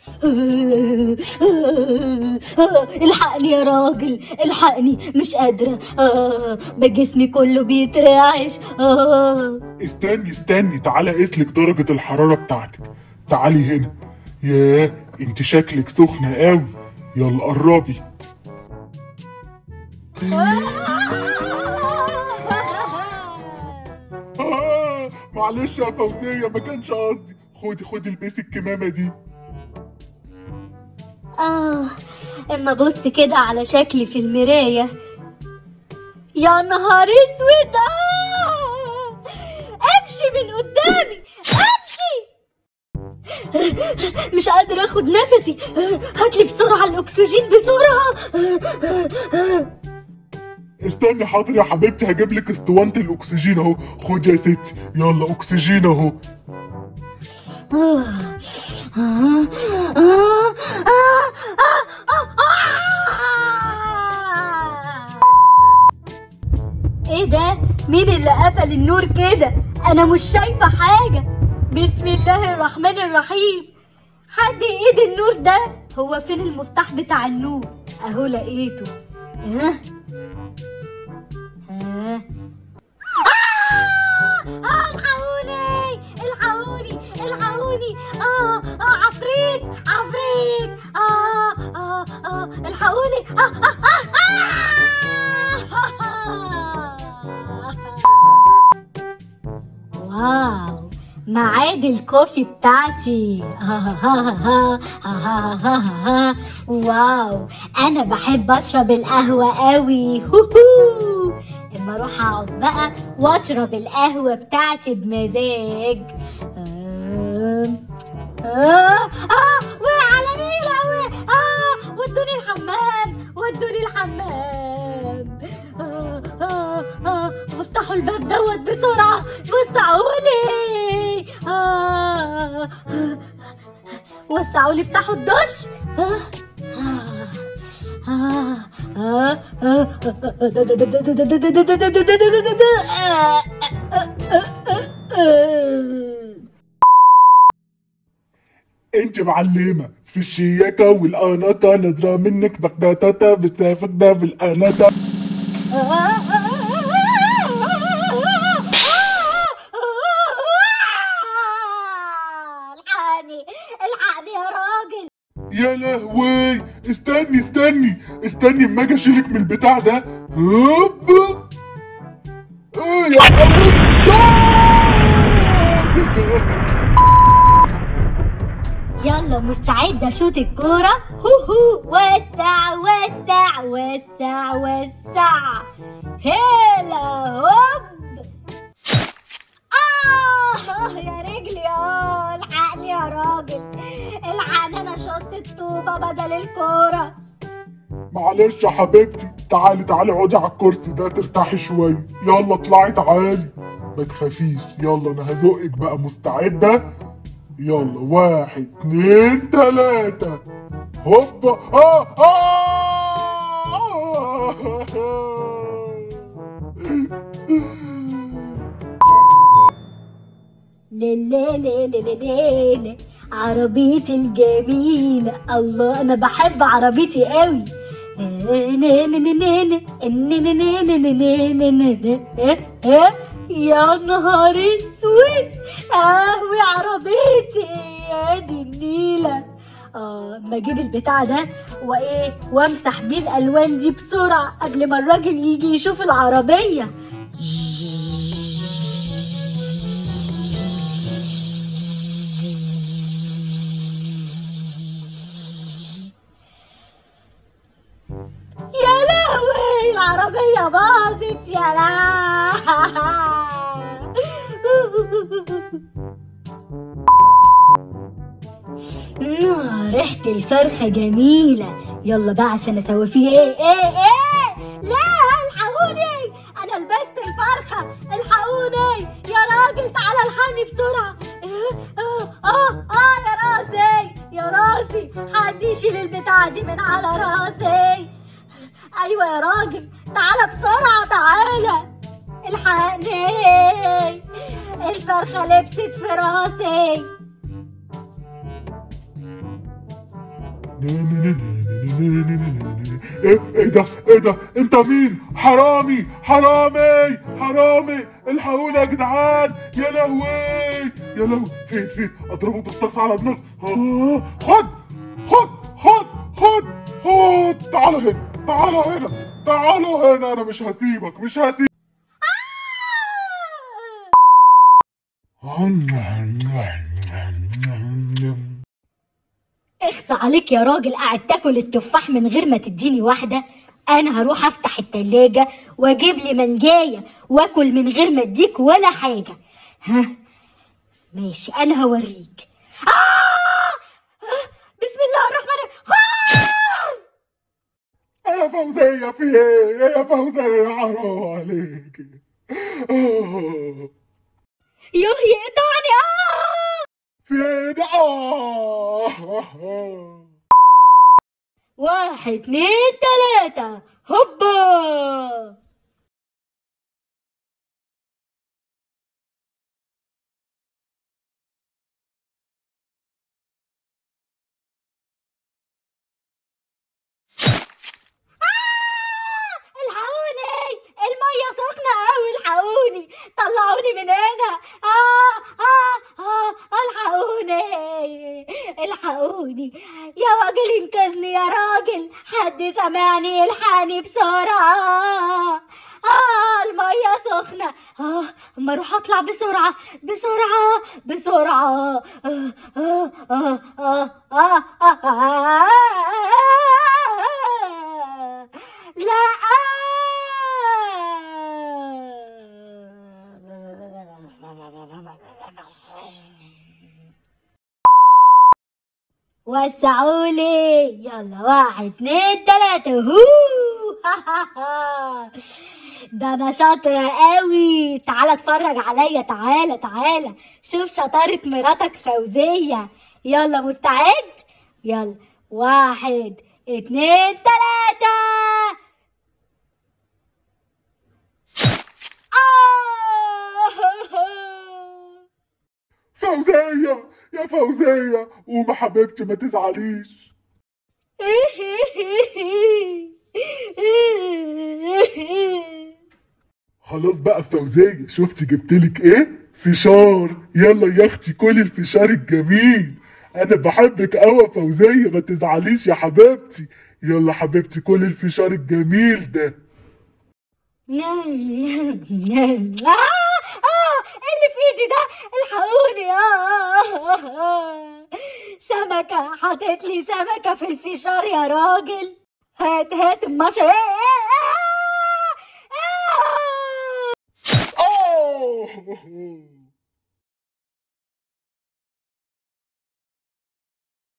الحقني يا راجل الحقني مش قادرة آه، بجسمي كله بيترعش آه. استني استني تعالى اقيسلك درجة الحرارة بتاعتك تعالي هنا ياه انت شكلك سخنة قوي يلا قربي آه معلش يا فوزية ما كانش قصدي خدي خدي البسي الكمامة دي آه اما بص كده على شكلي في المراية يا نهار اسود آه امشي من قدامي امشي مش قادرة اخد نفسي هاتلي بسرعة الاكسجين بسرعة استني حاضر يا حبيبتي هجيب لك اسطوانة الاكسجين اهو خدي يا ستي يلا اكسجين اهو آه، آه، آه، آه، آه، آه. ايه ده مين اللي قفل النور كده انا مش شايفه حاجه بسم الله الرحمن الرحيم حد ايد النور ده هو فين المفتاح بتاع النور اهو لقيته ها ها آه! آه، الحقوني الحقوني الحقوني اه اه عفريت عفريت اه اه اه الحقوني آه آه آه آه. واو ميعاد الكوفي بتاعتي واو انا بحب اشرب القهوه قوي هوهو اما اروح اقعد بقى واشرب القهوه بتاعتي بمزاج آم، آه آه وقع على نيلة وقع آه ودوني الحمام ودوني الحمام آه آه آه وافتحوا الباب دوت بسرعة وسعوا لي آه آه، وسعوا لي افتحوا الدش آه آه آه آه آه انت معلمة في الشياكة والقناطة نظرة منك بغدادة بسافك ده بالقناطة الحقني الحقني يا راجل يا لهوي استني استني استني اما اجي اشيلك من البتاع ده هوب ايه يا حبيبي يلا مستعد اشوط الكورة هو هو وسع وسع وسع وسع هلا هوب آه يا رجلي آه الحقني يا راجل الحقني أنا شط الطوبة بدل الكورة معلش يا حبيبتي تعالي تعالي اقعدي على الكرسي ده ترتاحي شوية يلا اطلعي تعالي ما تخافيش يلا انا هزقك بقى مستعدة يلا واحد اتنين تلاتة هوبا اه اه ليلي ليلي ليلي عربيتي الجميلة الله أنا بحب عربيتي قوي يا نهار اسود قهوي عربيتي يا دي النيلة اه ما اجيب البتاع ده وايه وامسح بيه الالوان دي بسرعة قبل ما الراجل يجي يشوف العربية يا لهوي العربية باظت يا لا آه، ريحة الفرخة جميلة يلا بقى عشان اسوي فيه ايه ايه ايه لا الحقوني انا لبست الفرخة الحقوني يا راجل تعالى الحقني بسرعة اه اه اه, آه يا راسي يا راسي حد يشيل البتاعة دي من على راسي ايوه يا راجل تعالى بسرعة تعالى الحقني الفرخة لبست في راسي ايه ايه ده ايه ده انت مين حرامي حرامي حرامي الحقونا يا جدعان يا لهوي يا لهوي فين فين اضربه بالطاس على دماغه آه، خد خد خد خد خد تعال هنا تعال هنا تعال هنا انا مش هسيبك مش هسيبك اخص عليك يا راجل قاعد تاكل التفاح من غير ما تديني واحدة انا هروح افتح التلاجة واجيب لي منجاية واكل من غير ما اديك ولا حاجة ها ماشي انا هوريك آه! آه! بسم الله الرحمن الرحيم يا فوزية في ايه يا فوزية حرام عليكي آه. يوه يقطعني آه! في ايه ده آه. آه. واحد اتنين تلاتة هوبا آه! الحقوني المية سخنة أوي الحقوني طلعوني من هنا آه آه آه الحقوني الحقوني يا راجل انقذني يا راجل حد سمعني الحقني بسرعة آه المية سخنة آه أما أروح أطلع بسرعة بسرعة بسرعة آه آه آه آه آه آه آه لا وسعوا لي يلا واحد اتنين تلاتة هو ده انا شاطرة قوي تعالى اتفرج عليا تعالى تعالى شوف شطارة مراتك فوزية يلا مستعد يلا واحد اتنين تلاتة آه! فوزية يا فوزية قوم يا حبيبتي ما تزعليش خلاص بقى فوزية شفتي جبتلك ايه فشار يلا يا اختي كلي الفشار الجميل انا بحبك قوي يا فوزية ما تزعليش يا حبيبتي يلا حبيبتي كلي الفشار الجميل ده آه آه اللي في ايدي ده الحقوني آه آه سمكة حطيت لي سمكة في الفشار يا راجل هات هات المشي آه آه آه آه اوه